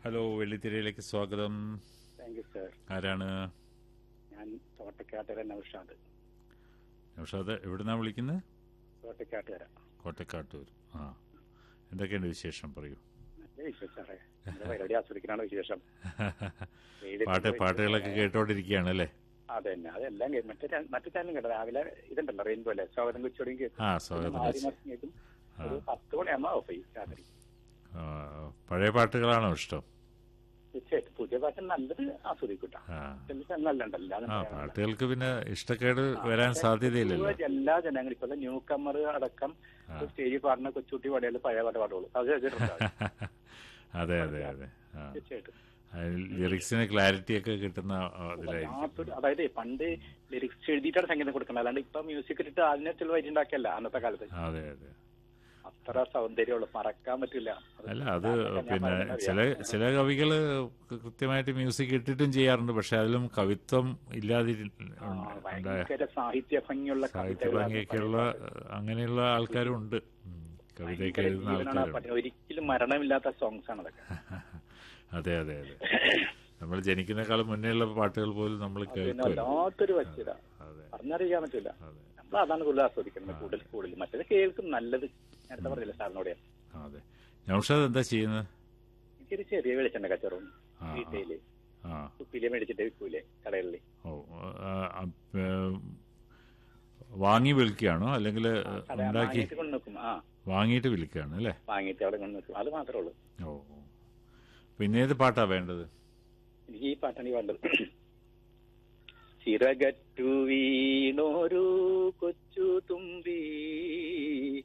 Hello വെള്ളിത്തിരയിലേക്ക് സ്വാഗതം thank you sir ആരാണ് ഞാൻ തോട്ടക്കാട്ടുകര നൌഷാദ് നൗഷാദ് എവിടുന്നാ വിളിക്കുന്നത് തോട്ടക്കാട്ടുകര കോട്ടക്കാട്ടൂർ ആ എന്തൊക്കെയുണ്ട് വിശേഷം പറയൂ നല്ല വിശേഷം സാറേ നമ്മുടെ പരിപാടി ആസ്വദിക്കാനാണ് വിശേഷം വെയിലത്ത് പാട്ട് പോയി- പാട്ടുകളൊക്കെ കേട്ടോണ്ടിരിക്കുകയാണ് അല്ലേ അതെ തന്നെ അതെല്ലാം കേൾക്കും മറ്റേ ചാ- മറ്റേ ചാനലും കേട്ടോ രാവിലെ ഇതുണ്ടല്ലോ റെയിൻബോ അല്ലേ സ്വാഗതം കൊച്ചോടിയും കേൾക്കും ആ സ്വാഗതം നാല് കൊച്ചി. മാസം കേൾക്കും ഒരു പത്ത് മണിയാകുമ്പോ ഓഫ് ചെയ്യും രാത്രി ആ, പഴയ പാട്ടുകളാണോ ഇഷ്ടം തീർച്ചയായിട്ടും പുതിയ പാട്ട് നല്ലത് ആസ്വദിക്കൂട്ടോ ആ നല്ലുണ്ടല്ലോ ആ പാട്ടുകൾക്ക് പിന്നെ ഇഷ്ടക്കേട് വരാൻ സാധ്യതയില്ലല്ലോ എല്ലാ ജനങ്ങളും ഇപ്പൊ ന്യൂ കമ്മർ അടക്കം സ്റ്റേജിൽ പാടുന്ന കൊച്ചുകുട്ടി പാടിയാൽ പഴയ പാട്ട് പാടുള്ളൂ അത് കേട്ടിട്ടുണ്ടോ അതെ അതെ അതെ ആ തീർച്ചയായിട്ടും ലിറിക്സിന് ക്ലാരിറ്റി ഒക്കെ കിട്ടുന്ന ആ, ഇതിലായിരിക്കും വല്ലാത്തൊരു അതായത് പണ്ട് ലിറിക്സ് എഴുതിയിട്ടാണ് സംഗീതം കൊടുക്കുന്നത് അല്ലാണ്ട് ഇപ്പൊ മ്യൂസിക് ഇട്ടിട്ട് അതിനെ തെളിവായിട്ട് ഉണ്ടാക്കിയല്ല അന്നത്തെ കാലത്ത് അതെ അതെ അത്ര സൗന്ദര്യമുള്ളൂ മറക്കാൻ പറ്റില്ല അത് അല്ല അത് ഞാൻ പിന്നെ പറയുന്നത് ചില അറിയാം. ചില കവികള് കൃത്യമായിട്ട് മ്യൂസിക് ഇട്ടിട്ടും ചെയ്യാറുണ്ട് പക്ഷെ അതിലും കവിത്വം ഇല്ലാതി ആ, ഭയങ്കര സാഹിത്യ ഭംഗിയുള്ള സാഹിത്യ കവിതകളാണ് ഭംഗിയൊക്കെയുള്ള അങ്ങനെയുള്ള ആൾക്കാരും ഉണ്ട് ഉം. കവിതയൊക്കെ ഭയങ്കര എഴുതുന്ന ജീവനാണ് ആ ആൾക്കാരുണ്ട് പാട്ടിന്. ഒരിക്കലും മരണമില്ലാത്ത സോങ്സ് ആണ് അതൊക്കെ അതെ അതെ അതെ നമ്മൾ ജനിക്കുന്നേക്കാളും മുന്നേയുള്ള പാട്ടുകൾ പോലും നമ്മൾ പിന്നെ കേൾക്കുമല്ലോ വല്ലാത്തൊരു വസ്തുത അതെ പറഞ്ഞറിയിക്കാൻ പറ്റില്ല അതെ നമ്മൾ അതാണ് കൂടുതൽ ആസ്വദിക്കുന്നത് കൂടുതൽ കൂടുതൽ മറ്റേത് കേൾക്കും നല്ലത് നേരത്തെ പറഞ്ഞില്ല സാറിനോട് ഞാൻ. അതെ നൗഷാദ് എന്താ ചെയ്യുന്നത് എനിക്കൊരു ചെറിയ വെളിച്ചെണ്ണ കച്ചവടം ആ, ആ. വീട്ടില് ആ കുപ്പിയിലെ മേടിച്ചിട്ട് വിൽക്കൂലേ കടകളിൽ ഓ ആ, ആ, ഏ, വാങ്ങി വിൽക്കുകയാണോ അല്ലെങ്കിൽ ഉണ്ടാക്കി വാങ്ങിയിട്ട് കൊണ്ട് നോക്കും ആ വാങ്ങിയിട്ട് വിൽക്കുകയാണ് അല്ലേ വാങ്ങിയിട്ട് അവിടെ കൊണ്ട് നോക്കും അത് മാത്രമേ ഉള്ളൂ ഓ ഓ. പിന്നെ ഏത് പാട്ടാ വേണ്ടത് എനിക്ക് ഈ പാട്ടാണ് ഈ വേണ്ടത് ചിറകറ്റു വീണോരു കൊച്ചു തുമ്പി